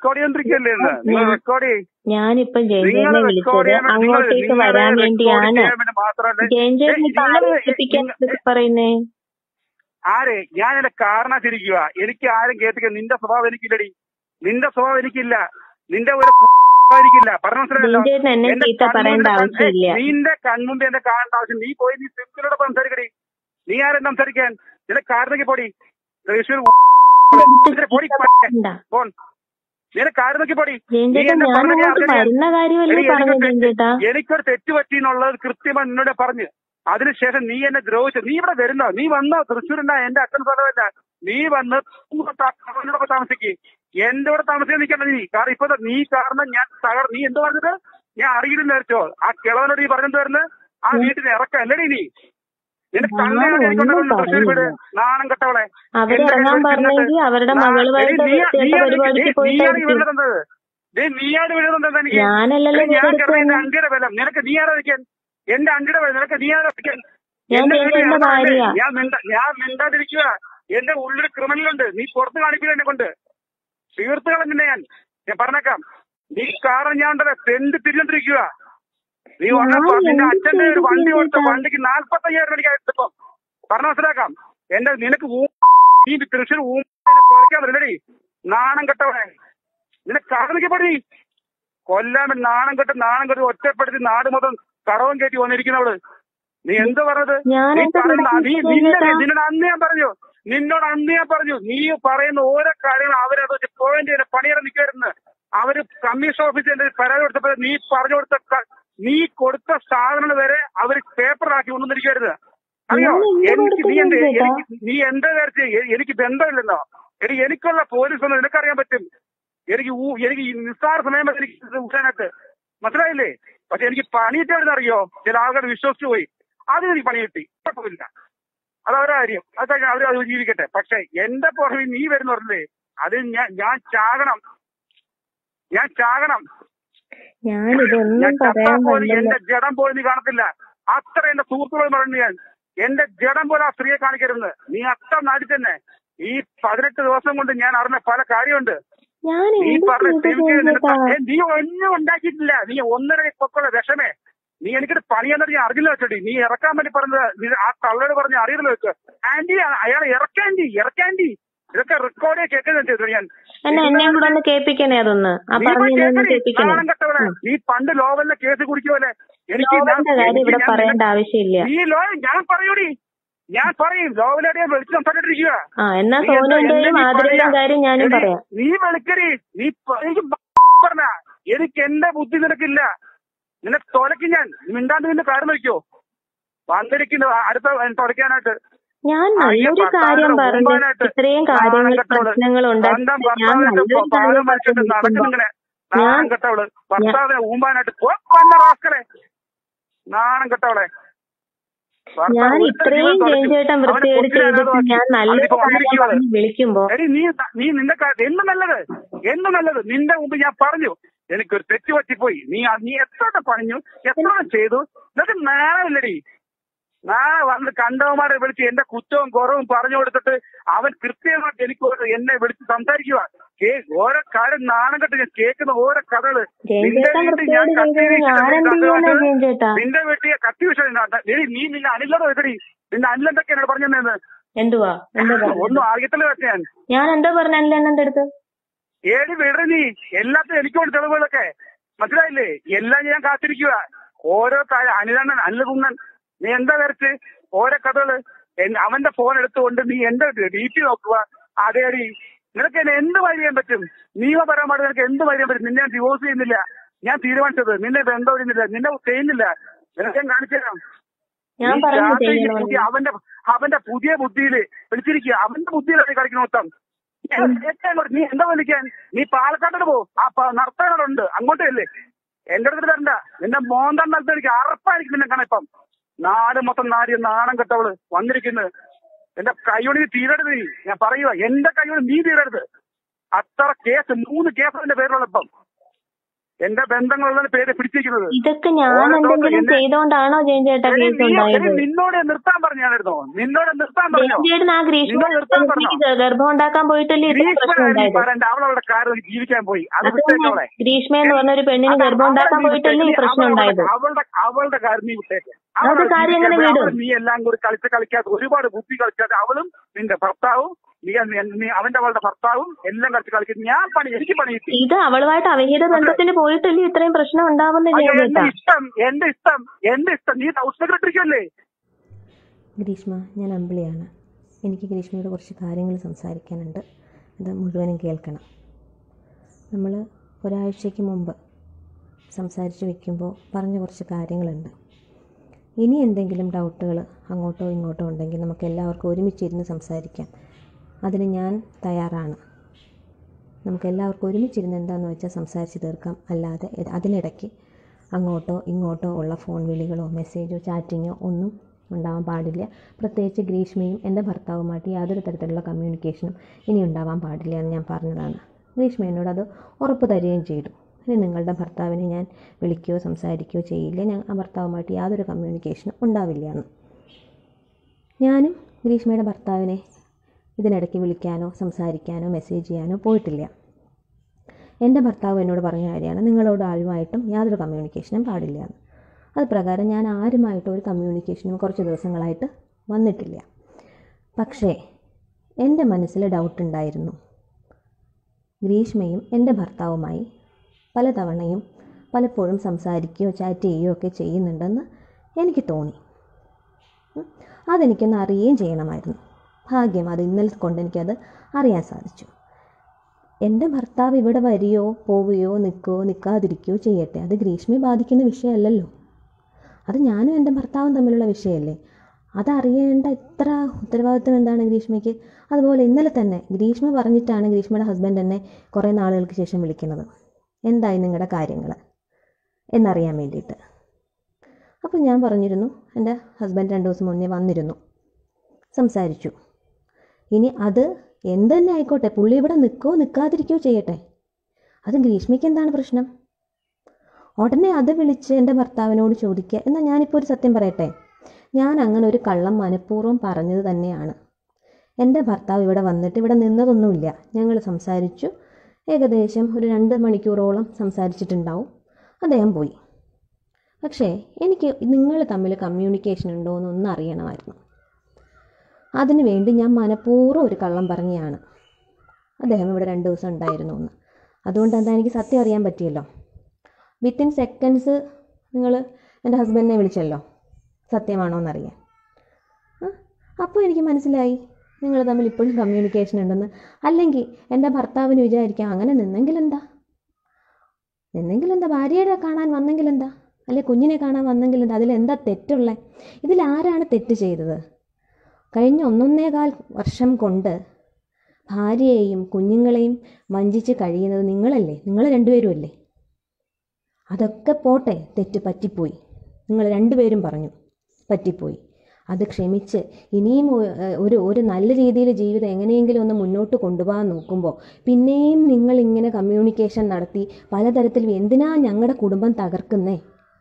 Record ചെയ്തോണ്ടിരിക്കല്ലേ ഇന്ന് നിങ്ങൾ record ചെയ്യും ഞാനിപ്പം നിങ്ങൾ ജയഞ്ചേട്ടനെ റെക്കോർഡ് വിളിച്ചത് ചെയ്യാൻ വേണ്ടി നിങ്ങൾ അങ്ങോട്ടേക്ക് നിങ്ങളെ വരാൻ റെക്കോർഡ് വേണ്ടിയാണ് ചെയ്യാൻ വേണ്ടി മാത്രമല്ല ജയഞ്ചേട്ടൻ ഇപ്പൊ ആരെ നിങ്ങൾ വിളിപ്പിക്കാൻ പറയുന്നേ ആരെ ഞാൻ എന്റെ കാരണത്തിരിക്കുക എനിക്ക് ആരും കേൾപ്പിക്കാൻ നിന്റെ സ്വഭാവം എനിക്കില്ലടി നിന്റെ സ്വഭാവം എനിക്കില്ല നിന്റെ ഒരു എനിക്കില്ല പറഞ്ഞു മനസ്സിലായല്ലോ ജയഞ്ചേട്ടൻ എന്നെ എന്റെ ചീത്ത പറയേണ്ട കൺമുമ്പിൽ ആവശ്യമില്ല നിന്റെ കൺമുമ്പ് എന്റെ കാണേണ്ട ആവശ്യം നീ പോയി നീ സിംസിനോട് സംസാരിക്കടി നീ ആരും സംസാരിക്കാൻ നിന്റെ കാരണക്ക് പൊടി തൃശ്ശൂർ ഇതിനെ പൊടി വേണ്ട. ഫോൺ നിന്റെ കാരണക്ക് പൊടി നീ ജയഞ്ചേട്ടൻ എന്നെ ഞാൻ പറഞ്ഞ അങ്ങോട്ട് അറിയാം. വരുന്ന കാര്യമല്ലേ എടി, പറഞ്ഞു എനിക്കൊരു തെറ്റ് ജയഞ്ചേട്ടാ എനിക്കൊരു തെറ്റ് പറ്റി എന്നുള്ളത് കൃത്യമായി നിന്നോട് പറഞ്ഞു അതിനുശേഷം നീ എന്നെ ദ്രോഹിച്ചു നീ ഇവിടെ വരുന്നോ നീ വന്നോ തൃശ്ശൂരുണ്ട എന്റെ അച്ഛൻ സ്ഥലമല്ല നീ വന്ന് അവനോടൊപ്പം താമസിക്ക് എന്റെ കൂടെ താമസിക്കാൻ നിൽക്കണ്ട നീ കാരണം ഇപ്പൊ ദാ നീ കാരണം ഞാൻ തകർ നീ എന്ത് പറഞ്ഞത് ഞാൻ അറിയില്ലെന്ന് വിചാരിച്ചോ ആ കിളവനോട് നീ പറഞ്ഞത് വരുന്നത് ആ വീട്ടിൽ ഇറക്കാം അല്ലടി നീ എന്റെ കണ്ണാണ് ഞാനൊന്നും എനിക്കുണ്ടാകുന്ന തൃശ്ശൂർ വീട് പറഞ്ഞില്ല. നാണം കെട്ടവളെ അവര് എന്റെ ഇറങ്ങാൻ വീട്ടിൽ പറഞ്ഞെങ്കിൽ ചെന്നിട്ട് അവരുടെ നാ- മകളുമായിട്ട് എടി, നീ- വൃത്തികെട്ട നീയാണ് പരിപാടിക്ക് നീ- നീയാണ് പോയിട്ടായിരിക്കും ഇവിടെ തന്നത് ദേ, നീയാണ് ഇവിടെ തന്നത് എനിക്ക് ഞാനല്ലല്ലോ എടി, ഞാൻ വീടെടുത്ത് കിടന്ന എന്റെ തന്നെ. അണ്ടിയുടെ ബലം നിനക്ക് നീ ആരാ വെക്കാൻ എന്റെ അണ്ടിയുടെ ബലം നിനക്ക് നീ ആരാ വെക്കാൻ ഞാൻ എന്റെ ജയന്റെ വീട്ടിൽ ഞാൻ ഭാര്യ. ഞാൻ മിണ്ട ഞാൻ മിണ്ടാതിരിക്കുക എന്റെ ഉള്ളിൽ ക്രിമിനലുണ്ട് നീ പുറത്ത് കാണിക്കില്ല എന്നെ കൊണ്ട് തീർത്ത് കളഞ്ഞില്ല ഞാൻ ഞാൻ പറഞ്ഞേക്കാം നീ കാരണം ഞാൻ ഉണ്ടല്ലോ തെണ്ട് തിരിഞ്ഞോണ്ടിരിക്കുക നീ വന്നപ്പോ ഞാൻ നിന്റെ എന്ത് അച്ഛന്റെ ഒരു ചെയ്തു വണ്ടി കൊടുത്ത ചേട്ടാ? വണ്ടിക്ക് നാല്പത്തി അയ്യായിരം രൂപ എടുത്തപ്പോ പറഞ്ഞ മനസ്സിലാക്കാം എന്റെ നിനക്ക് ഊ നീ തൃശ്ശൂർ ഊമ്പിനെ കുറയ്ക്കാൻ പറ്റില്ലടി നാണം കെട്ടവനെ നിനക്ക് കാണിക്കപ്പെടി കൊല്ലാൻ വേണ്ടി നാണം കെട്ട് നാണം കെട്ട് ഒറ്റപ്പെടുത്തി നാട് മൊത്തം കടവും കയറ്റി വന്നിരിക്കുന്നവള് നീ എന്ത് പറഞ്ഞത് ഞാൻ നീ എന്താ പറയുന്ന നീ വിളിച്ചത് നിന്നെ ചേട്ടാ? നിന്നോട് അന്ന് ഞാൻ പറഞ്ഞു നിന്നോട് അന്ന് ഞാൻ പറഞ്ഞു നീ പറയുന്ന ഓരോ കാര്യങ്ങൾ അവരത് വെച്ച് പോയിന്റ് ചെയ്ത് പണിയാൻ നിൽക്കരുന്ന് അവര് കമ്മീഷൻ ഓഫീസിന്റെ പരാതി കൊടുത്തപ്പോൾ നീ പറഞ്ഞു കൊടുത്ത ക- നീ കൊടുത്ത സാധനങ്ങൾ വരെ അവർ പേപ്പറാക്കി കൊണ്ടുവന്നിരിക്കരുത് അറിയോ ഞാൻ എന്ത് എനിക്ക് നീ എന്ത് കൊടുത്തിട്ടുണ്ട് ചേട്ടാ? എനിക്ക് നീ എന്താ വിചാരിച്ച് എ- എനിക്ക് ബന്ധമില്ലെന്നോ എടി എനിക്കുള്ള പോലീസ് ഒന്നും നിനക്കറിയാൻ പറ്റും എനിക്ക് ഊ- എനിക്ക് ഈ നിസ്സാര സമയം വരെ എനിക്ക് ഇത് ഊരാനകത്ത് മനസ്സിലായില്ലേ പക്ഷെ എനിക്ക് പണി കിട്ടിയതെന്ന് അറിയോ ചില ആൾക്കാർ വിശ്വസിച്ചു പോയി അതിന് എനിക്ക് പണി കിട്ടി കുഴപ്പമില്ല അത് അവരുടെ കാര്യം അതൊക്കെ അവർ അത് ജീവിക്കട്ടെ പക്ഷെ എന്റെ പുറമെ നീ വരുന്ന പറഞ്ഞില്ലേ അത് ഞാൻ ഞാൻ ചാകണം ഞാൻ ചാകണം ഞാൻ ഞാനിതൊന്നും ചത്താ പറയാൻ പോലും പറ്റില്ല എന്റെ ജഡം പോലും നീ കാണത്തില്ല അത്ര എന്റെ സുഹൃത്തുക്കൾ പറഞ്ഞു ഞാൻ എന്റെ ജഡം പോലും ആ സ്ത്രീയെ കാണിക്കരുത് നീ അത്ര നാട്ടിൽ തന്നെ ഈ പതിനെട്ട് ദിവസം കൊണ്ട് ഞാൻ അറിഞ്ഞ പല കാര്യമുണ്ട് ഞാൻ നീ എന്ത് പറഞ്ഞ ചെയ്തു ചെവിക്ക് ജയഞ്ചേട്ടാ നിനക്ക് ഏ, നീ ഒന്നും ഉണ്ടാക്കിയിട്ടില്ല നീ ഒന്നര പൊക്കുള്ള വിഷമേ നീ എനിക്കിട്ട് പണിയെന്നത് ഞാൻ അറിയില്ല വെച്ചോടി നീ ഇറക്കാൻ വേണ്ടി പറഞ്ഞത് നീ ആ തള്ളയോട് പറഞ്ഞ് അറിയില്ല വെക്ക് ആന്റി അയാൾ ഇറക്കാൻഡി ഇറക്കാൻഡി ഇതൊക്കെ റെക്കോർഡ് കേൾക്കുന്നുണ്ട് ഞാൻ എന്നെ എന്നെയും കൂടെ ഒന്ന് കേൾപ്പിക്കണേ അതൊന്ന് ആ നീ പോയി പറഞ്ഞൊന്ന് കേൾക്കടി. കേൾപ്പിക്കണേ നാണം കെട്ടവളെ. ഉം. നീ പണ്ട് ലോവലിലെ കേസ് കുടിക്കുമല്ലേ എനിക്ക് ഞാൻ- ലോകന്റെ കാര്യം എനിക്ക് ഇവിടെ ഞാൻ പറയേണ്ട ആവശ്യമില്ല നീ ലോ ഞാൻ പറയൂടി ഞാൻ പറയും ലോവലടിയെ വിളിച്ച് സംസാരിച്ചിരിക്കുക ആ എന്നാ നീ എന്താ- സോനുവിന്റെയും എന്നെ നീ ആതിരയുടെയും പറയാ. കാര്യം ഞാനും എടി, പറയാം നീ വിളിക്കടി നീ പ- എനിക്ക് പറഞ്ഞ എനിക്ക് എന്റെ ബുദ്ധി നിനക്കില്ല നിന്നെ തുലയ്ക്ക് ഞാൻ മിണ്ടാണ്ട് നിന്റെ കാര്യം വയ്ക്കോ വന്നിരിക്കുന്നു അടുത്ത തുലയ്ക്കാനായിട്ട് ഞാൻ അയ്യോ, നല്ലൊരു കാര്യം ഭർത്താവിനെ പറഞ്ഞു മുമ്പാനായിട്ട് ഇത്രയും നാണം കാര്യങ്ങൾ കെട്ടവള്. പ്രശ്നങ്ങൾ സ്വന്തം ഉണ്ടാക്കി ഞാൻ ഭർത്താവിന്റെ നല്ലൊരു പാലം കാര്യം വലിച്ചിട്ട് പറഞ്ഞു നടക്കുന്നിങ്ങനെ ഞാൻ- നാണം കെട്ടവള് ഭർത്താവിനെ ഊമ്പാനായിട്ട് പോ, പന്ന റാസ്കലെ നാണം കെട്ടവളെ ഭർത്താവ് ഞാൻ ഒരു ഇത്രയും ജീവൻ തുലച്ചു. ജയിച്ചേട്ടൻ അവനെ വൃത്തികേട് കൊത്തിയിടാതെ ചെയ്തിട്ട് ബാക്കി. ഞാൻ നല്ലൊരു അവനിപ്പോ കാര്യം വന്നിരിക്കുവാണ്. പറഞ്ഞ് വിളിക്കുമ്പോ എടി നീ നീ നിന്റെ കാ- എന്ത് നല്ലത് എന്ത് നല്ലത് നിന്റെ മുമ്പ് ഞാൻ പറഞ്ഞു എനിക്കൊരു തെറ്റ് പറ്റിപ്പോയി നീ അ- നീ എത്ര പണിഞ്ഞു എത്ര ചെയ്തു നിനക്ക് നാളല്ലടി നാളെ വന്ന് കണ്ടവന്മാരെ വിളിച്ച് എന്റെ കുറ്റവും കുറവും പറഞ്ഞു കൊടുത്തിട്ട് അവൻ കൃത്യമായിട്ട് എനിക്ക് ഒരു- എന്നെ വിളിച്ച് സംസാരിക്കുക കേ- ഓരോ കാര്യം നാണം കെട്ട് ഞാൻ കേൾക്കുന്ന ഓരോ കഥകള് നിന്റെ ജയഞ്ചേട്ടൻ വീട്ടിൽ ഞാൻ വൃത്തികേട് കത്തി ചെയ്തത് വീശിയിട്ട് ഞാൻ എന്ത് നിന്റെ ചെയ്യാനാ വീട്ടിൽ ജയഞ്ചേട്ടാ നിന്റെ വീട്ടിൽ കത്തി വിഷയം നീ നിന്റെ അനിലോ വെക്കടി നിന്റെ അനിലെന്തൊക്കെ എന്നോട് പറഞ്ഞു തന്നേന്ന് എന്തുവാ എന്താ പറഞ്ഞു ഒന്നും അറിയത്തില്ല വെച്ച ഞാൻ ഞാൻ എന്താ പറഞ്ഞ അല്ല എന്നെ അടുത്ത് ഏടി വിടറി നീ എല്ലാത്തിനും എനിക്ക് കൊണ്ട് തെളിവുകളൊക്കെ മനസ്സിലായില്ലേ എല്ലാം ഞാൻ കാത്തിരിക്കുക ഓരോ കാര്യം അനിലണ്ണൻ അനിലകുന്നൻ നീ എന്താ വരച്ച് ഓരോ കഥകള് എൻ- അവന്റെ ഫോൺ എടുത്തുകൊണ്ട് നീ എന്റെ ഡി പി നോക്കുക അതേടി നിനക്ക് എന്നെ എന്ത് വഴി ചെയ്യാൻ പറ്റും നിയമപരമായിട്ട് നിനക്ക് എന്ത് വഴി ചെയ്യാൻ പറ്റും നിന്നെ ഞാൻ ഡിവോഴ്സ് ചെയ്യുന്നില്ല ഞാൻ തീരുമാനിച്ചത് നിന്നെ ബന്ധം ചെയ്യുന്നില്ല നിന്നെ ചെയ്യുന്നില്ല നിനക്ക് ഞാൻ കാണിച്ചു തരാം ഞാൻ നീ പറഞ്ഞു രാത്രി ഈ ചെയ്യണമെന്ന് പുതിയ അവന്റെ അവന്റെ പുതിയ ബുദ്ധിയില് വിളിച്ചിരിക്കുക അവന്റെ ബുദ്ധിയിലാണ് കളിക്കുന്ന മൊത്തം ഏറ്റവും അങ്ങോട്ട് നീ എന്താ വിളിക്കാൻ നീ പാലക്കാട്ടോട് പോ ആ പ- നടത്താനോടുണ്ട് അങ്ങോട്ടേ അല്ലേ എന്റെ അടുത്ത് തരണ്ട നിന്റെ മോന്തം നടത്ത എനിക്ക് അറപ്പായിരിക്കും നിന്നെ കാണാൻ ഇപ്പം നാട് മൊത്തം നാടി നാണം കെട്ടവള് വന്നിരിക്കുന്നത് എന്റെ കൈയോട് നീ തീരരുത് നീ ഞാൻ പറയുക എന്റെ കൈയോട് നീ തീരരുത് അത്ര കേസ് മൂന്ന് കേസ് എന്റെ പേരിലുള്ള ഇപ്പം എന്റെ ബന്ധങ്ങളുള്ള പേര് പിടിച്ചിരിക്കുന്നത് ഇതൊക്കെ ഞാൻ ഓരോ ദിവസം എന്തെങ്കിലും എന്നെ- ചെയ്തോണ്ടാണോ ജയൻ ചേട്ടാ എടി, കേസ് നീ- ഉണ്ടായത് എടി, നിന്നോട് നിർത്താൻ പറഞ്ഞായിരുന്നോ നിന്നോട് നിർത്താൻ പറഞ്ഞോ ജയൻ ചേട്ടൻ ആ ഗ്രീഷ്മ നിങ്ങൾ നിർത്താൻ പറഞ്ഞോ ഗർഭം ഉണ്ടാക്കാൻ പോയിട്ടല്ലേ ഇത്ര പ്രശ്നം ഗ്രീഷ്മ ഉണ്ടായത് പറയണ്ട അവളവളുടെ കാര്യം ജീവിക്കാൻ പോയി അത് അത് വിട്ടേക്കവളെ ഗ്രീഷ്മ എന്ന് പറഞ്ഞ ഒരു പെണ്ണിന് അത് ഗർഭം ഉണ്ടാക്കാൻ അവളെ നീ പോയിട്ടല്ലേ ഈ വിട്ടേക്ക്. പ്രശ്നം അവളുടെ- ഉണ്ടായത് അവളുടെ അവളുടെ കാര്യം നീ വിട്ടേക്ക് അത് അവളെ കാര്യം ജീവിക്കാൻ എങ്ങനെ പോയി. വിടും? അവള് നീ എല്ലാം കൂടി കളിച്ച് കളിക്കാത്ത ഒരുപാട് ബുദ്ധി കളിക്കാതെ അവളും നിന്റെ ഭർത്താവും നീ നീ അവന്റെ അവളുടെ ഭർത്താവും എല്ലാം കളിച്ച് കളിക്കും ഞാൻ പണി എനിക്ക് പണി കിട്ടി ഇത് അവളുമായിട്ട് അവിഹിത ബന്ധത്തിന് പോയിട്ടല്ലേ ഇത്രയും പ്രശ്നം ഉണ്ടാവുന്ന അയ്യോ, ജയൻ എന്റെ ചേട്ടാ ഇഷ്ടം എന്റെ ഇഷ്ടം എന്റെ ഇഷ്ടം നീ ഹൗസ് സെക്രട്ടറിക്കല്ലേ ഗ്രീഷ്മ ഞാൻ അമ്പിളിയാണ് എനിക്ക് ഗ്രീഷ്മയോട് കുറച്ച് കാര്യങ്ങൾ സംസാരിക്കാനുണ്ട് അത് മുഴുവനും കേൾക്കണം നമ്മൾ ഒരാഴ്ചയ്ക്ക് മുമ്പ് സംസാരിച്ച് വെക്കുമ്പോൾ പറഞ്ഞ കുറച്ച് കാര്യങ്ങളുണ്ട് ഇനി എന്തെങ്കിലും ഡൗട്ടുകൾ അങ്ങോട്ടോ ഇങ്ങോട്ടോ ഉണ്ടെങ്കിൽ നമുക്ക് എല്ലാവർക്കും ഒരുമിച്ചിരുന്ന് സംസാരിക്കാം അതിന് ഞാൻ തയ്യാറാണ് നമുക്ക് എല്ലാവർക്കും ഒരുമിച്ചിരുന്ന് എന്താണെന്ന് വെച്ചാൽ സംസാരിച്ച് തീർക്കാം അല്ലാതെ ഇത് അതിനിടയ്ക്ക് അങ്ങോട്ടോ ഇങ്ങോട്ടോ ഉള്ള ഫോൺ വിളികളോ മെസ്സേജോ ചാറ്റിങ്ങോ ഒന്നും ഉണ്ടാവാൻ പാടില്ല പ്രത്യേകിച്ച് ഗ്രീഷ്മയും എൻ്റെ ഭർത്താവുമായിട്ട് യാതൊരു തരത്തിലുള്ള കമ്മ്യൂണിക്കേഷനും ഇനി ഉണ്ടാവാൻ പാടില്ല എന്ന് ഞാൻ പറഞ്ഞതാണ് ഗ്രീഷ്മ എന്നോട് അത് ഉറപ്പ് തരികയും ചെയ്തു ഇനി നിങ്ങളുടെ ഭർത്താവിനെ ഞാൻ വിളിക്കുകയോ സംസാരിക്കുകയോ ചെയ്യില്ല ഞാൻ ആ ഭർത്താവുമായിട്ട് യാതൊരു കമ്മ്യൂണിക്കേഷനും ഉണ്ടാവില്ല എന്ന് ഞാനും ഗ്രീഷ്മയുടെ ഭർത്താവിനെ ഇതിനിടയ്ക്ക് വിളിക്കാനോ സംസാരിക്കാനോ മെസ്സേജ് ചെയ്യാനോ പോയിട്ടില്ല എൻ്റെ ഭർത്താവ് എന്നോട് പറഞ്ഞ കാര്യമാണ് നിങ്ങളോട് ആരുമായിട്ടും യാതൊരു കമ്മ്യൂണിക്കേഷനും പാടില്ല എന്ന് അത് പ്രകാരം ഞാൻ ആരുമായിട്ടും ഒരു കമ്മ്യൂണിക്കേഷനും കുറച്ച് ദിവസങ്ങളായിട്ട് വന്നിട്ടില്ല പക്ഷേ എൻ്റെ മനസ്സിൽ ഡൗട്ട് ഉണ്ടായിരുന്നു ഗ്രീഷ്മയും എൻ്റെ ഭർത്താവുമായി പലതവണയും പലപ്പോഴും സംസാരിക്കുകയോ ചാറ്റ് ചെയ്യുകയോ ഒക്കെ ചെയ്യുന്നുണ്ടെന്ന് എനിക്ക് തോന്നി ഉം. അതെനിക്കൊന്ന് അറിയുകയും ചെയ്യണമായിരുന്നു ഭാഗ്യം അത് ഇന്നലെ കൊണ്ട് എനിക്കത് അറിയാൻ സാധിച്ചു എൻ്റെ ഭർത്താവ് ഇവിടെ വരികയോ പോവുകയോ നിൽക്കുകയോ നിൽക്കാതിരിക്കുകയോ ചെയ്യട്ടെ അത് ഗ്രീഷ്മയെ ബാധിക്കുന്ന വിഷയമല്ലല്ലോ അത് ഞാനും എൻ്റെ ഭർത്താവും തമ്മിലുള്ള വിഷയമല്ലേ അതറിയേണ്ട ഇത്ര ഉത്തരവാദിത്വം എന്താണ് ഗ്രീഷ്മയ്ക്ക് അതുപോലെ ഇന്നലെ തന്നെ ഗ്രീഷ്മ പറഞ്ഞിട്ടാണ് ഗ്രീഷ്മയുടെ ഹസ്ബൻഡ് എന്നെ കുറേ നാളുകൾക്ക് ശേഷം വിളിക്കുന്നത് എന്തായി നിങ്ങളുടെ കാര്യങ്ങൾ എന്നറിയാൻ വേണ്ടിയിട്ട് അപ്പോൾ ഞാൻ പറഞ്ഞിരുന്നു എൻ്റെ ഹസ്ബൻഡ് രണ്ട് ദിവസം മുന്നേ വന്നിരുന്നു സംസാരിച്ചു ഇനി അത് എന്ത് തന്നെ ആയിക്കോട്ടെ പുള്ളി ഇവിടെ നിൽക്കുകയോ നിൽക്കാതിരിക്കുകയോ ചെയ്യട്ടെ അത് ഗ്രീഷ്മയ്ക്ക് എന്താണ് പ്രശ്നം ഉടനെ അത് വിളിച്ച് എൻ്റെ ഭർത്താവിനോട് ചോദിക്കുക എന്നാൽ ഞാനിപ്പോൾ ഒരു സത്യം പറയട്ടെ ഞാൻ അങ്ങനെ ഒരു കള്ളം മനഃപൂർവ്വം പറഞ്ഞത് തന്നെയാണ് എൻ്റെ ഭർത്താവ് ഇവിടെ വന്നിട്ട് ഇവിടെ നിന്നതൊന്നുമില്ല ഞങ്ങൾ സംസാരിച്ചു ഏകദേശം ഒരു രണ്ട് മണിക്കൂറോളം സംസാരിച്ചിട്ടുണ്ടാവും അദ്ദേഹം പോയി പക്ഷേ എനിക്ക് നിങ്ങൾ തമ്മിൽ കമ്മ്യൂണിക്കേഷൻ ഉണ്ടോ എന്നൊന്ന് അറിയണമായിരുന്നു അതിനു വേണ്ടി ഞാൻ മനഃപൂർവ്വം ഒരു കള്ളം പറഞ്ഞതാണ് അദ്ദേഹം ഇവിടെ രണ്ട് ദിവസം ഉണ്ടായിരുന്നു എന്ന് അതുകൊണ്ട് എന്താ എനിക്ക് സത്യം അറിയാൻ പറ്റിയല്ലോ വിത്തിൻ സെക്കൻഡ്സ് നിങ്ങൾ എൻ്റെ ഹസ്ബൻഡിനെ വിളിച്ചല്ലോ സത്യമാണോ എന്നറിയാൻ ആ, അപ്പോൾ എനിക്ക് മനസ്സിലായി നിങ്ങൾ തമ്മിൽ ഇപ്പോഴും കമ്മ്യൂണിക്കേഷൻ ഉണ്ടെന്ന് അല്ലെങ്കിൽ എൻ്റെ ഭർത്താവിന് വിചാരിക്കാം അങ്ങനെ നിന്നെങ്കിൽ എന്താ നിന്നെങ്കിൽ എന്താ ഭാര്യയുടെ കാണാൻ വന്നെങ്കിൽ എന്താ അല്ലെ കുഞ്ഞിനെ കാണാൻ വന്നെങ്കിൽ എന്താ അതിലെന്താ തെറ്റുള്ളത് ഇതിലാരാണ് തെറ്റ് ചെയ്തത് കഴിഞ്ഞ ഒന്നൊന്നേകാൽ വർഷം കൊണ്ട് ഭാര്യയെയും കുഞ്ഞുങ്ങളെയും വഞ്ചിച്ച് കഴിയുന്നത് നിങ്ങളല്ലേ നിങ്ങൾ രണ്ടുപേരും അല്ലേ അതൊക്കെ പോട്ടെ തെറ്റ് പറ്റിപ്പോയി നിങ്ങൾ രണ്ടുപേരും പറഞ്ഞു പറ്റിപ്പോയി അത് ക്ഷമിച്ച് ഇനിയും ഒ- ഒരു ഒരു നല്ല രീതിയിൽ ജീവിതം എങ്ങനെയെങ്കിലും ഒന്ന് മുന്നോട്ട് കൊണ്ടുപോകാൻ നോക്കുമ്പോൾ പിന്നെയും നിങ്ങൾ ഇങ്ങനെ കമ്മ്യൂണിക്കേഷൻ നടത്തി പലതരത്തിലും എന്തിനാ ഞങ്ങളുടെ കുടുംബം തകർക്കുന്നേ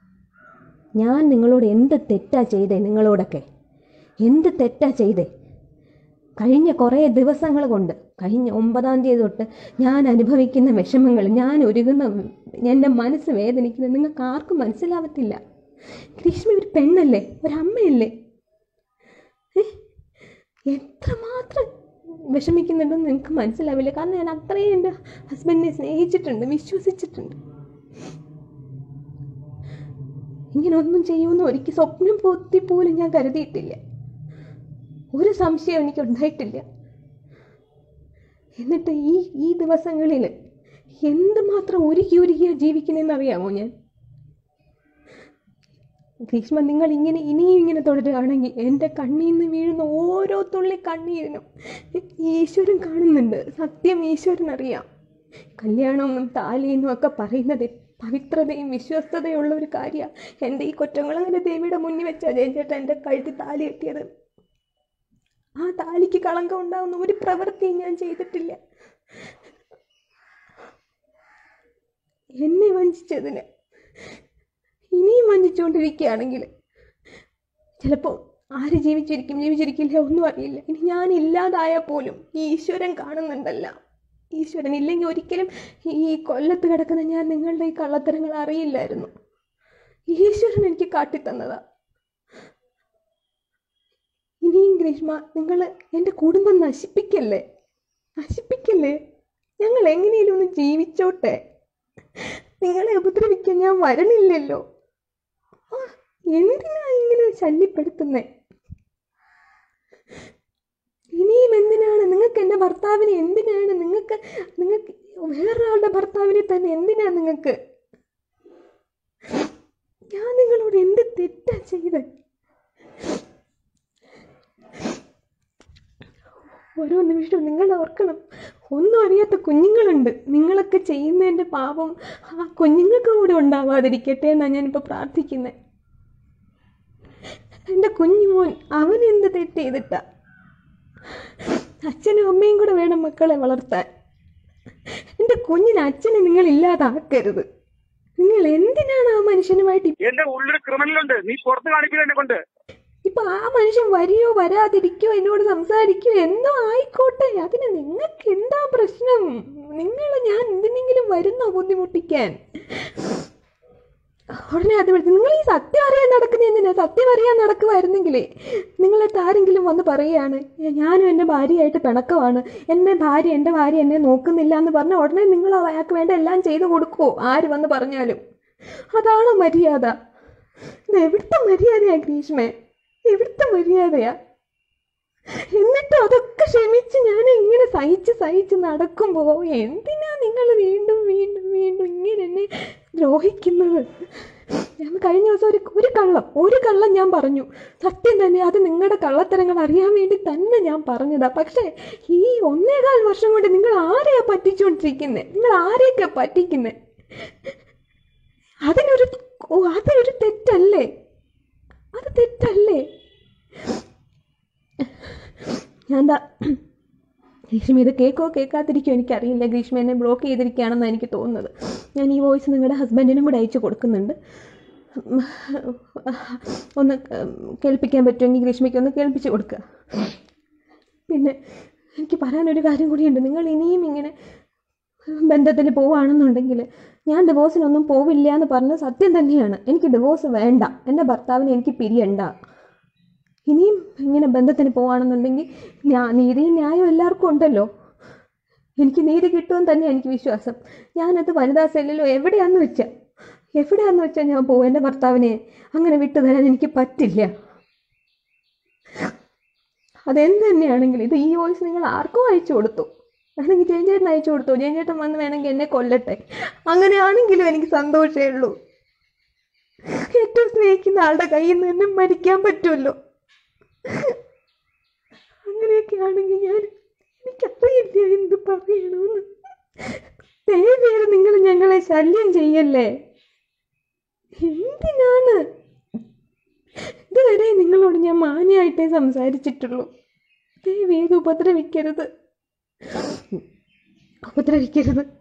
ഞാൻ നിങ്ങളോട് എന്ത് തെറ്റാ ചെയ്തേ നിങ്ങളോടൊക്കെ എന്ത് തെറ്റാ ചെയ്തേ കഴിഞ്ഞ കുറേ ദിവസങ്ങൾ കൊണ്ട് കഴിഞ്ഞ ഒമ്പതാം തീയതി തൊട്ട് ഞാൻ അനുഭവിക്കുന്ന വിഷമങ്ങൾ ഞാൻ ഒരുങ്ങുന്ന എൻ്റെ മനസ്സ് വേദനിക്കുന്നത് നിങ്ങൾക്ക് ആർക്കും മനസ്സിലാവത്തില്ല ഗ്രീഷ്മ ഒരു പെണ്ണല്ലേ ഒരമ്മയല്ലേ ഏ? എത്രമാത്രം വിഷമിക്കുന്നുണ്ടെന്ന് നിങ്ങൾക്ക് മനസ്സിലാവില്ല കാരണം ഞാൻ അത്രയും എൻ്റെ ഹസ്ബൻഡിനെ സ്നേഹിച്ചിട്ടുണ്ട് വിശ്വസിച്ചിട്ടുണ്ട് ഇങ്ങനെ ഒന്നും ചെയ്യുമെന്ന് ഒരിക്കൽ സ്വപ്നം പൊത്തി പോലും ഞാൻ കരുതിയിട്ടില്ല ഒരു സംശയം എനിക്ക് ഉണ്ടായിട്ടില്ല എന്നിട്ട് ഈ ഈ ദിവസങ്ങളിൽ എന്തുമാത്രം ഒരുക്കി ഒരുക്കിയാ ജീവിക്കുന്നതെന്ന് അറിയാമോ ഞാൻ ഗ്രീഷ്മ നിങ്ങൾ ഇങ്ങനെ ഇനിയും ഇങ്ങനെ തുടരുകയാണെങ്കിൽ എൻ്റെ കണ്ണിൽ നിന്ന് വീഴുന്ന ഓരോ തുള്ളി കണ്ണീരിനും ഈശ്വരൻ കാണുന്നുണ്ട് സത്യം ഈശ്വരൻ അറിയാം കല്യാണമെന്നും താലിയെന്നും ഒക്കെ പറയുന്നത് പവിത്രതയും വിശ്വസ്തതയുള്ള ഒരു കാര്യമാണ് എൻ്റെ ഈ കൊറ്റങ്ങളങ്ങനെ ദേവിയുടെ മുന്നിൽ വെച്ചാൽ ജയൻചേട്ടൻ എൻ്റെ കഴുത്തിൽ താലി കെട്ടിയത് ആ താലിക്ക് കളങ്കം ഉണ്ടാവുന്ന ഒരു പ്രവൃത്തിയും ഞാൻ ചെയ്തിട്ടില്ല എന്നെ വഞ്ചിച്ചതിന് ഇനിയും വഞ്ചിച്ചുകൊണ്ടിരിക്കുകയാണെങ്കിൽ ചിലപ്പോൾ ആര് ജീവിച്ചിരിക്കും ജീവിച്ചിരിക്കില്ല ഒന്നും അറിയില്ല ഇനി ഞാൻ ഇല്ലാതായാൽ പോലും ഈ ഈശ്വരൻ കാണുന്നുണ്ടല്ല ഈശ്വരൻ ഇല്ലെങ്കിൽ ഒരിക്കലും ഈ കൊല്ലത്ത് കിടക്കുന്ന ഞാൻ നിങ്ങളുടെ ഈ കള്ളത്തരങ്ങൾ അറിയില്ലായിരുന്നു ഈശ്വരൻ എനിക്ക് കാട്ടിത്തന്നതാ ഇനിയും ഗ്രീഷ്മ നിങ്ങൾ എൻ്റെ കുടുംബം നശിപ്പിക്കല്ലേ നശിപ്പിക്കല്ലേ ഞങ്ങൾ എങ്ങനെയും ഒന്ന് ജീവിച്ചോട്ടെ നിങ്ങളെ ഉപദ്രവിക്കാൻ ഞാൻ വരണില്ലല്ലോ ആ, എന്തിനാ ഇങ്ങനെ ശല്യപ്പെടുത്തുന്നേ ഇനിയും എന്തിനാണ് നിങ്ങൾക്ക് എൻ്റെ ഭർത്താവിനെ എന്തിനാണ് നിങ്ങൾക്ക് നിങ്ങൾക്ക് വേറൊരാളുടെ ഭർത്താവിനെ തന്നെ എന്തിനാ നിങ്ങൾക്ക് ഞാൻ നിങ്ങളോട് എന്ത് തെറ്റാ ചെയ്ത് ഓരോ നിമിഷവും നിങ്ങൾ ഓർക്കണം ഒന്നും അറിയാത്ത കുഞ്ഞുങ്ങളുണ്ട് നിങ്ങളൊക്കെ ചെയ്യുന്നതിൻ്റെ പാപം ആ കുഞ്ഞുങ്ങൾക്ക് കൂടെ ഉണ്ടാവാതിരിക്കട്ടെ എന്നാണ് ഞാനിപ്പോൾ പ്രാർത്ഥിക്കുന്നത് എൻ്റെ കുഞ്ഞുമോൻ അവൻ എന്ത് തെറ്റ് ചെയ്തിട്ടാ അച്ഛനും അമ്മയും കൂടെ വേണം മക്കളെ വളർത്താൻ എൻ്റെ കുഞ്ഞിന് അച്ഛനെ നിങ്ങൾ ഇല്ലാതാക്കരുത് നിങ്ങൾ എന്തിനാണ് ആ മനുഷ്യനുമായിട്ട് എന്റെ ഉള്ളിൽ ക്രിമിനലുണ്ട് നീ പുറത്ത് കാണിക്കില്ല എന്നെ കൊണ്ട് ഇപ്പൊ ആ മനുഷ്യൻ വരിയോ വരാതിരിക്കോ എന്നോട് സംസാരിക്കോ എന്തോ ആയിക്കോട്ടെ അതിന് നിങ്ങൾക്ക് എന്താ പ്രശ്നം നിങ്ങൾ ഞാൻ എന്തിനെങ്കിലും വരുന്നോ ബുദ്ധിമുട്ടിക്കാൻ ഉടനെ അത് വിളിച്ചു നിങ്ങൾ ഈ സത്യം അറിയാൻ നടക്കുന്ന എന്തിനാ സത്യം അറിയാൻ നടക്കുമായിരുന്നെങ്കിലേ നിങ്ങളടുത്ത് ആരെങ്കിലും വന്ന് പറയുകയാണ് ഞാനും എൻ്റെ ഭാര്യയായിട്ട് പിണക്കമാണ് എൻ്റെ ഭാര്യ എൻ്റെ ഭാര്യ എന്നെ നോക്കുന്നില്ല എന്ന് പറഞ്ഞാൽ ഉടനെ നിങ്ങൾ അയാൾക്ക് വേണ്ട എല്ലാം ചെയ്തു കൊടുക്കുമോ ആര് വന്ന് പറഞ്ഞാലും അതാണോ മര്യാദ ഇത് എവിടുത്തെ മര്യാദയാ ഗ്രീഷ്മേ എവിടുത്തെ മര്യാദയാ എന്നിട്ട് അതൊക്കെ ക്ഷമിച്ച് ഞാൻ ഇങ്ങനെ സഹിച്ച് സഹിച്ച് നടക്കുമ്പോൾ എന്തിനാ നിങ്ങൾ വീണ്ടും വീണ്ടും വീണ്ടും ഇങ്ങനെ എന്നെ ദ്രോഹിക്കുന്നത് ഞാൻ കഴിഞ്ഞ ദിവസം ഒരു ഒരു കള്ളം ഒരു കള്ളം ഞാൻ പറഞ്ഞു സത്യം തന്നെ അത് നിങ്ങളുടെ കള്ളത്തരങ്ങൾ അറിയാൻ വേണ്ടി തന്നെ ഞാൻ പറഞ്ഞതാ പക്ഷേ ഈ ഒന്നേകാൽ വർഷം കൊണ്ട് നിങ്ങൾ ആരെയാ പറ്റിച്ചുകൊണ്ടിരിക്കുന്നത് നിങ്ങൾ ആരെയൊക്കെ പറ്റിക്കുന്നത് അതിനൊരു ഓ, അതൊരു തെറ്റല്ലേ അത് തെറ്റല്ലേ ഞാൻ എന്താ ഗ്രീഷ്മ ഇത് കേൾക്കോ കേൾക്കാതിരിക്കോ എനിക്കറിയില്ല ഗ്രീഷ്മ എന്നെ ബ്ലോക്ക് ചെയ്തിരിക്കുകയാണെന്നാണ് എനിക്ക് തോന്നുന്നത് ഞാൻ ഈ വോയിസ് നിങ്ങളുടെ ഹസ്ബൻഡിനും കൂടെ അയച്ചു കൊടുക്കുന്നുണ്ട് ഒന്ന് കേൾപ്പിക്കാൻ പറ്റുമെങ്കിൽ ഗ്രീഷ്മയ്ക്ക് ഒന്ന് കേൾപ്പിച്ച് കൊടുക്കുക പിന്നെ എനിക്ക് പറയാനൊരു കാര്യം കൂടിയുണ്ട് നിങ്ങൾ ഇനിയും ഇങ്ങനെ ബന്ധത്തിന് പോവുകയാണെന്നുണ്ടെങ്കിൽ ഞാൻ ഡിവോഴ്സിനൊന്നും പോവില്ല എന്ന് പറഞ്ഞ സത്യം തന്നെയാണ് എനിക്ക് ഡിവോഴ്സ് വേണ്ട എൻ്റെ ഭർത്താവിനെ എനിക്ക് പിരിയണ്ട ഇനിയും ഇങ്ങനെ ബന്ധത്തിന് പോവുകയാണെന്നുണ്ടെങ്കിൽ ഞാ നീതിയും ന്യായവും എല്ലാവർക്കും ഉണ്ടല്ലോ എനിക്ക് നീതി കിട്ടുമെന്ന് തന്നെ എനിക്ക് വിശ്വാസം ഞാനത് വനിതാ സെല്ലിലോ എവിടെയാന്ന് വെച്ചാൽ എവിടെയാന്ന് വെച്ചാൽ ഞാൻ പോകും എൻ്റെ ഭർത്താവിനെ അങ്ങനെ വിട്ടു തരാൻ എനിക്ക് പറ്റില്ല അതെന്ത് തന്നെയാണെങ്കിലും ഇത് ഈ വോയിസ് നിങ്ങൾ ആർക്കും അയച്ചു കൊടുത്തു വേണമെങ്കിൽ ജയൻ ചേട്ടൻ അയച്ചു കൊടുത്തു ജയൻ ചേട്ടൻ വന്ന് വേണമെങ്കിൽ എന്നെ കൊല്ലട്ടെ അങ്ങനെയാണെങ്കിലും എനിക്ക് സന്തോഷമേ ഉള്ളൂ ഏറ്റവും സ്നേഹിക്കുന്ന ആളുടെ കയ്യിൽ നിന്ന് തന്നെ മരിക്കാൻ പറ്റുമല്ലോ അങ്ങനെയൊക്കെ ആണെങ്കിൽ ഞാൻ എനിക്കറിയില്ല എന്ത് പറയണമെന്ന് ദയവേറെ നിങ്ങൾ ഞങ്ങളെ ശല്യം ചെയ്യല്ലേ എന്തിനാണ് ഇതുവരെ നിങ്ങളോട് ഞാൻ മാന്യമായിട്ടേ സംസാരിച്ചിട്ടുള്ളൂ ദയവേത് ഉപദ്രവിക്കരുത് ഉപദ്രവിക്കരുത്